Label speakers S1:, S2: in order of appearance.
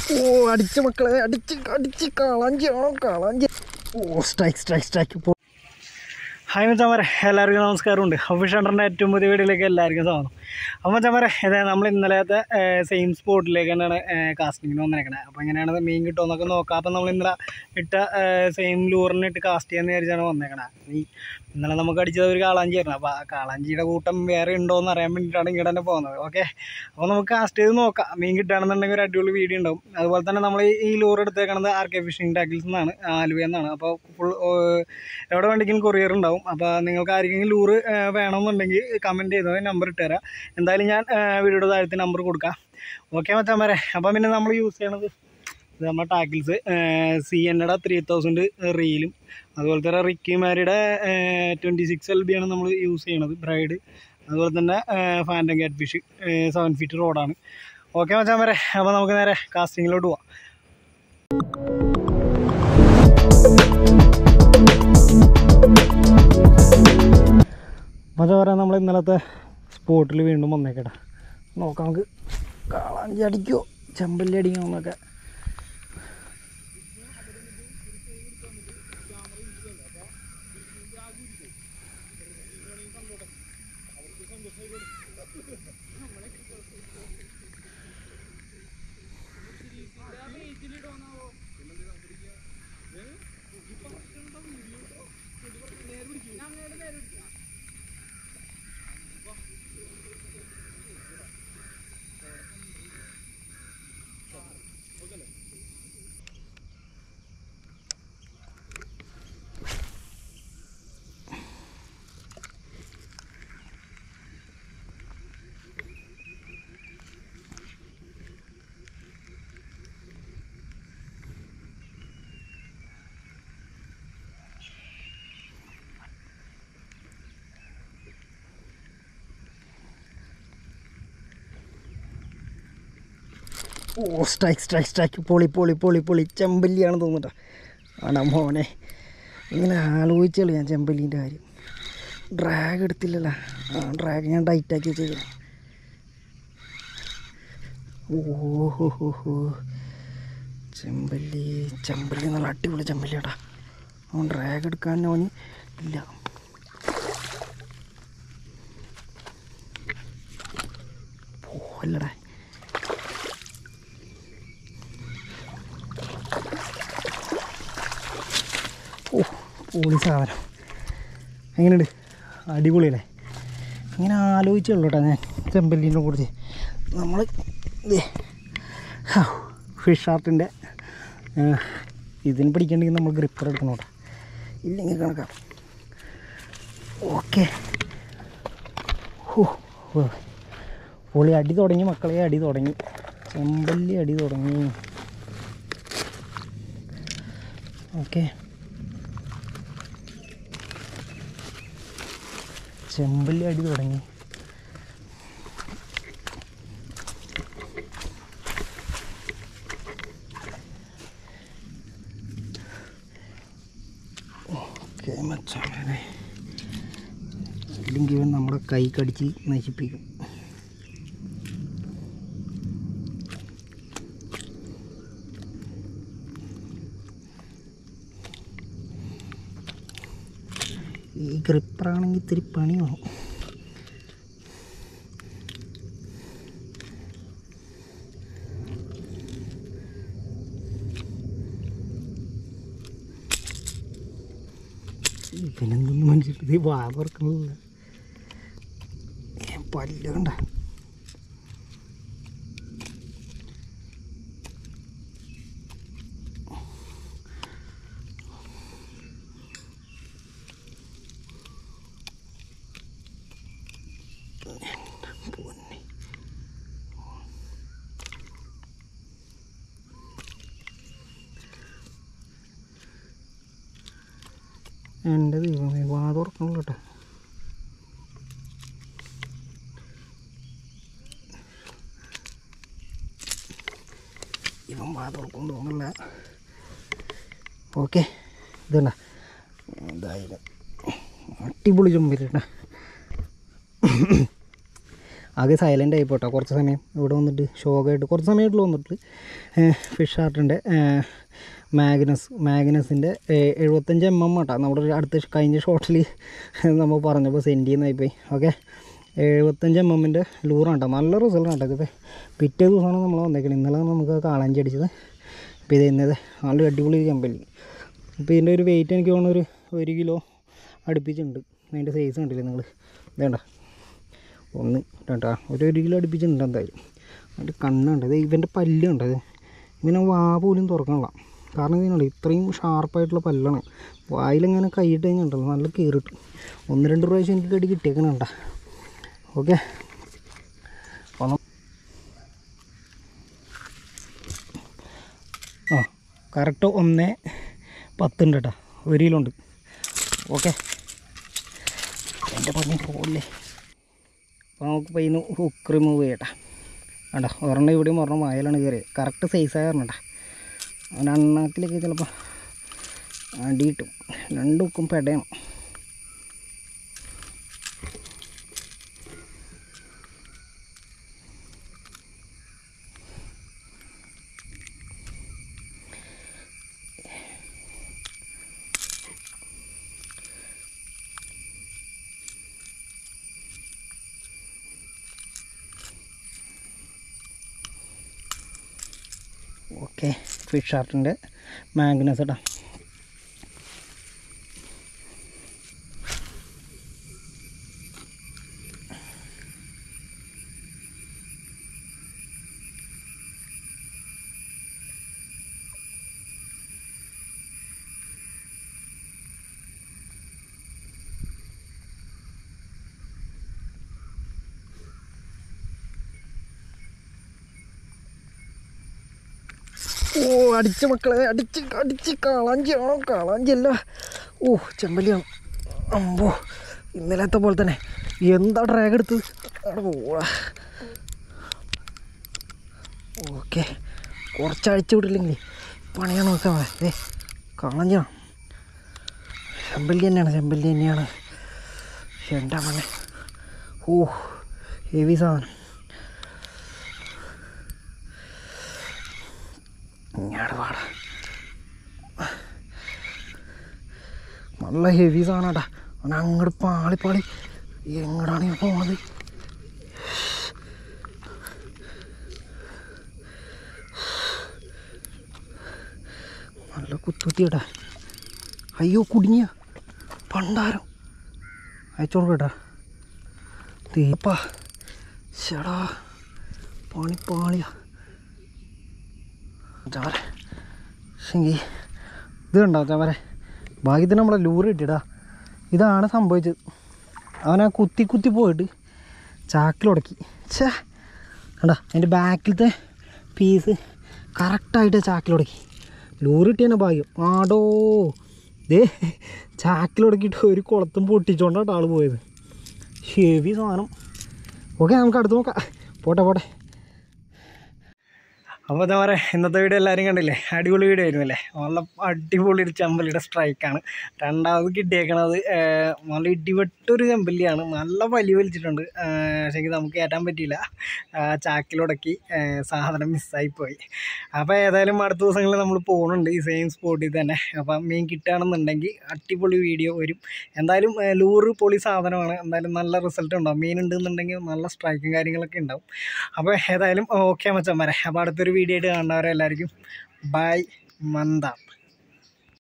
S1: ഓ അടിച്ച മക്കളെ അടിച്ച് അടിച്ച് കളഞ്ചാണോ കളഞ്ച് ഓ സ്ട്രൈക്ക് സ്ട്രൈക്ക് സ്ട്രൈക്ക് ഇപ്പോൾ ഹായ് മച്ചാമാരെ എല്ലാവർക്കും നമസ്കാരമുണ്ട് ഒഫീഷ്യണ്ടറിൻ്റെ ഏറ്റവും പുതിയ വീഡിയോയിലേക്ക് എല്ലാവർക്കും സ്വാഗതം അപ്പോൾ മച്ചാമാരെ ഇതേ നമ്മൾ ഇന്നലത്തെ സെയിം സ്പോട്ടിലേക്ക് തന്നെയാണ് കാസ്റ്റിങ്ങിന് വന്നേക്കണേ അപ്പോൾ എങ്ങനെയാണ് മീൻ കിട്ടുമെന്നൊക്കെ നോക്കാം അപ്പോൾ നമ്മൾ ഇന്നലെ ഇട്ട സെയിം ലൂറിന് ഇട്ട് കാസ്റ്റ് ചെയ്യാന്ന് വിചാരിച്ചാണ് വന്നേക്കണേ ഈ ഇന്നലെ നമുക്ക് അടിച്ചത് ഒരു കാളാഞ്ചിയായിരുന്നു അപ്പോൾ ആ കാളാഞ്ചിയുടെ കൂട്ടം വേറെ ഉണ്ടോ എന്ന് അറിയാൻ വേണ്ടിയിട്ടാണ് ഇങ്ങോട്ട് തന്നെ പോകുന്നത് ഓക്കെ അപ്പോൾ നമുക്ക് കാസ്റ്റ് ചെയ്ത് നോക്കാം മീൻ കിട്ടുകയാണെന്നുണ്ടെങ്കിൽ ഒരു അടിപൊളി വീഡിയോ ഉണ്ടാവും അതുപോലെ തന്നെ നമ്മൾ ഈ ലൂർ എടുത്തേക്കണത് ആർ കെ ഫിഷിംഗ് ടാക്കിൽസ് എന്നാണ് ആലുവയിൽ നിന്നാണ് അപ്പോൾ ഫുൾ എവിടെ വേണമെങ്കിലും കൊറിയർ ഉണ്ടാവും അപ്പോൾ നിങ്ങൾക്ക് ആർക്കെങ്കിലും ലൂറ് വേണമെന്നുണ്ടെങ്കിൽ കമൻറ്റ് ചെയ്തത് നമ്പർ ഇട്ടുതരാം എന്തായാലും ഞാൻ വീഡിയോയുടെ താഴത്ത് നമ്പർ കൊടുക്കാം ഓക്കെ മച്ചാൻ വരെ അപ്പം പിന്നെ നമ്മൾ യൂസ് ചെയ്യണത് ഇത് നമ്മുടെ ടാക്കിൽസ് സി എന്നയുടെ ത്രീ തൗസൻഡ് റീലും അതുപോലെ തന്നെ റിക്കിമാരുടെ ട്വൻറ്റി സിക്സ് എൽ ബി ആണ് നമ്മൾ യൂസ് ചെയ്യണത് ബ്രൈഡ് അതുപോലെ തന്നെ phantom catfish seven feet റോഡാണ് ഓക്കെ മച്ചാൻ വരെ അപ്പോൾ നമുക്ക് നേരെ കാസ്റ്റിങ്ങിലോട്ട് പോവാം മച്ചാൻ പറയാൻ നമ്മൾ ഇന്നലത്തെ സ്പോട്ടിൽ വീണ്ടും വന്നേക്കട്ടെ നോക്കാം നമുക്ക് കാളാഞ്ചി അടിക്കുമോ ചെമ്പല്ലി അടിക്കണോ എന്നൊക്കെ ഓ സ്ട്രൈക്ക് സ്ട്രൈക്ക് സ്ട്രൈക്ക് പൊളി പൊളി പൊളി പൊളി ചെമ്പല്ലിയാണ് തോന്നുന്നുട്ടോ ആണോ മോനെ ഇങ്ങനെ ആലോചിച്ചുള്ളൂ ഞാൻ ചെമ്പല്ലീൻ്റെ കാര്യം ഡ്രാഗ് എടുത്തില്ലല്ലോ ആ ഡ്രാഗ് ഞാൻ ടൈറ്റാക്കി വെച്ചേക്കണം ഓ ഹോ ഹോ ഹോ ചെമ്പല്ലി ചെമ്പല്ലി നല്ല അടിപൊളി ചെമ്പല്ലിയാടാ അവൻ ഡ്രാഗ് എടുക്കാൻ അവന് ഇല്ല പോല്ലടാ ഓ പൊളി സാധനം എങ്ങനെയുണ്ട് അടിപൊളിയല്ലേ ഇങ്ങനെ ആലോചിച്ചുള്ളൂ കേട്ടോ ഞാൻ ചെമ്പല്ലീനെ കുറിച്ച് നമ്മൾ ഫിഷ് ആർട്ടിൻ്റെ ഇതിന് പിടിക്കണമെങ്കിൽ നമ്മൾ ഗ്രിപ്പർ എടുക്കണം കേട്ടോ ഇല്ലെങ്കിൽ കണക്കാം ഓക്കെ പൊളി അടി തുടങ്ങി മക്കളെ അടി തുടങ്ങി ചെമ്പല്ലി അടി തുടങ്ങി ഓക്കെ ചെമ്പല്ലി അടി തുടങ്ങി ഓക്കെ മച്ചാനെ ഇല്ലെങ്കിൽ ഇവൻ നമ്മുടെ കൈ കടിച്ച് നശിപ്പിക്കും ഈ ഗ്രിപ്പറാണെങ്കിൽ ഇത്തിരി പണിയാവും ഇവനെന്തൊന്നും മനസ്സിലിട്ട് ഇത് വാ തുറക്കണില്ല പല്ല് കണ്ട പൊന്നി എൻ്റെ ദൈവമേ വാ തുറക്കണല്ലോ കേട്ടോ ഇവൻ വാ തുറക്കും തോന്നില്ല ഓക്കെ ഇതല്ല എന്തായാലും അടിപൊളി ചുമ്പരിട്ട ആകെ സൈലൻ്റ് ആയി പോട്ടോ കുറച്ച് സമയം ഇവിടെ വന്നിട്ട് ഷോക്കായിട്ട് കുറച്ച് സമയമായിട്ടുള്ള വന്നിട്ട് ഫിഷ് ആർട്ടിൻ്റെ മാഗ്നസ് മാഗ്നസിൻ്റെ എഴുപത്തഞ്ച് എം എം ആട്ടോ നമ്മുടെ ഒരു അടുത്ത കഴിഞ്ഞ ഷോട്ടിൽ നമ്മൾ പറഞ്ഞപ്പോൾ സെൻഡ് ചെയ്യുന്നതായിപ്പോയി ഓക്കെ എഴുപത്തഞ്ച് എം എമ്മിൻ്റെ ലൂറാണ് കേട്ടോ നല്ല റിസൾട്ട് ആണ് കേട്ടോ പിറ്റേ ദിവസമാണ് നമ്മൾ വന്നേക്കുന്നത് ഇന്നലെ നമുക്ക് കാളാഞ്ചി അടിച്ചത് ഇപ്പോൾ ഇത് ഇന്നത് നല്ല അടിപൊളി ചെമ്പല്ലി ഇപ്പോൾ ഇതിൻ്റെ ഒരു വെയിറ്റ് എനിക്ക് തോന്നുന്നു ഒരു ഒരു കിലോ അടുപ്പിച്ചിട്ടുണ്ട് അതിൻ്റെ സൈസ് കണ്ടില്ലേ നിങ്ങൾ വേണ്ട ഒന്ന് രണ്ടാ ഒരു ഒരു കിലോ അടുപ്പിച്ചിട്ടുണ്ട് എന്തായാലും അതിൻ്റെ കണ്ണുണ്ട് ഇത് ഇവൻ്റെ പല്ലുണ്ട് അത് ഇവനെ വാ പോലും തുറക്കണില്ല കാരണം ഇതിനുണ്ട് ഇത്രയും ഷാർപ്പായിട്ടുള്ള പല്ലാണ് വായിലിങ്ങനെ കൈയിട്ട് കഴിഞ്ഞിട്ടുണ്ടല്ലോ നല്ല കീറിട്ട് ഒന്ന് രണ്ട് പ്രാവശ്യം എനിക്ക് കടി കിട്ടിയേക്കണണ്ട ഓക്കെ ഒന്ന് ആ കറക്റ്റ് ഒന്ന് പത്തുണ്ട് കേട്ടോ ഒരു കിലോ ഉണ്ട് ഓക്കെ എൻ്റെ പണി പോകില്ലേ അപ്പോൾ നമുക്ക് പയ്യുന്നു ഹുക്ക് റിമൂവ് ചെയ്യട്ടെ വേണ്ട ഒരെണ്ണം ഇവിടെയും ഒരെണ്ണം വായലാണ് കയറിയത് കറക്റ്റ് സൈസായ ഒരെണ്ണ അവൻ അണ്ണാക്കിലേക്ക് ചിലപ്പോൾ അടി കിട്ടും രണ്ട് ഹുക്കും പെടയണം ഓക്കെ ഫിഷ് ഷാർട്ടിൻ്റെ മാഗ്നസ് ഇടാം ഓ അടിച്ച മക്കളെ അടിച്ച് അടിച്ച് കാളാഞ്ചിയാണോ കാളാഞ്ചിയല്ല ഓ ചെമ്പല്ലിയാണ് അമ്പോ ഇന്നലത്തെ പോലെ തന്നെ എന്താ ഡ്രാഗ് എടുത്ത് ഓക്കെ കുറച്ച് അഴിച്ചു വിട്ടില്ലെങ്കിൽ പണിയാണ് നോക്കാൻ ഏ കാളാഞ്ചിയാണ് ചെമ്പല്ലി തന്നെയാണ് ചെമ്പല്ലി തന്നെയാണ് എൻ്റെ മണ്ണെ ഓ ഹെവി സാധനം ഇങ്ങോട്ട് പാടാ നല്ല ഹെവി സാധനടാ അവൻ അങ്ങോട്ട് പാളി പാളി എങ്ങടാണ് ഈ പോണത് നല്ല കുത്തുത്തിയടാ അയ്യോ കുടുങ്ങിയ പണ്ടാരം അയച്ചോളൂ കേട്ടാ തീപ്പാ ചേടാ പണിപ്പാളിയാ ചവര ശെങ്കി ഇത് കണ്ടോ ചവര ഭാഗ്യത്തിന് നമ്മളെ ലൂറ് കിട്ടിയടാ ഇതാണ് സംഭവിച്ചത് അവൻ ആ കുത്തി കുത്തി പോയിട്ട് ചാക്കിലുടക്കി ഛേ കണ്ടാ അതിൻ്റെ ബാക്കിലത്തെ പീസ് കറക്റ്റായിട്ട് ചാക്കിലുടക്കി ലൂറ് കിട്ടിയതിൻ്റെ ഭാഗ്യം ആടോ ദേ ചാക്കിലുടക്കിയിട്ട് ഒരു കുളത്തും പൊട്ടിച്ചോണ്ടാണ് ആൾ പോയത് ഹെവി സാധനം ഓക്കെ നമുക്ക് അടുത്ത് നോക്കാം പോട്ടെ പോട്ടെ അപ്പോൾ എന്താ പറയുക ഇന്നത്തെ വീഡിയോ എല്ലാവരും കണ്ടില്ലേ അടിപൊളി വീഡിയോ ആയിരുന്നു അല്ലേ നല്ല അടിപൊളി ഒരു ചെമ്പല്ലിയുടെ സ്ട്രൈക്കാണ് രണ്ടാമത് കിട്ടിയേക്കണത് ഏർ, നല്ല ഇടിവെട്ടൊരു ചെമ്പല്ലിയാണ് നല്ല വലി വലിച്ചിട്ടുണ്ട് പക്ഷേ നമുക്ക് കയറ്റാൻ പറ്റിയില്ല ആ, ചാക്കിലുടക്കി ഏർ, സാധനം മിസ്സായിപ്പോയി അപ്പോൾ ഏതായാലും അടുത്ത ദിവസങ്ങളിൽ നമ്മൾ പോകുന്നുണ്ട് ഈ സെയിം സ്പോട്ടിൽ തന്നെ അപ്പം മീൻ കിട്ടുകയാണെന്നുണ്ടെങ്കിൽ അടിപൊളി വീഡിയോ വരും എന്തായാലും ഏർ, ലൂറ് പൊളി സാധനമാണ് എന്തായാലും നല്ല റിസൾട്ട് ഉണ്ടാവും മീൻ ഉണ്ടെന്നുണ്ടെങ്കിൽ നല്ല സ്ട്രൈക്കും കാര്യങ്ങളൊക്കെ ഉണ്ടാവും അപ്പോൾ ഏതായാലും ഓക്കെ മച്ചന്മാരെ അപ്പോൾ അടുത്തൊരു വീഡിയോ ആയിട്ട് കാണുന്നവരെ എല്ലാവർക്കും ബൈ മന്ദാം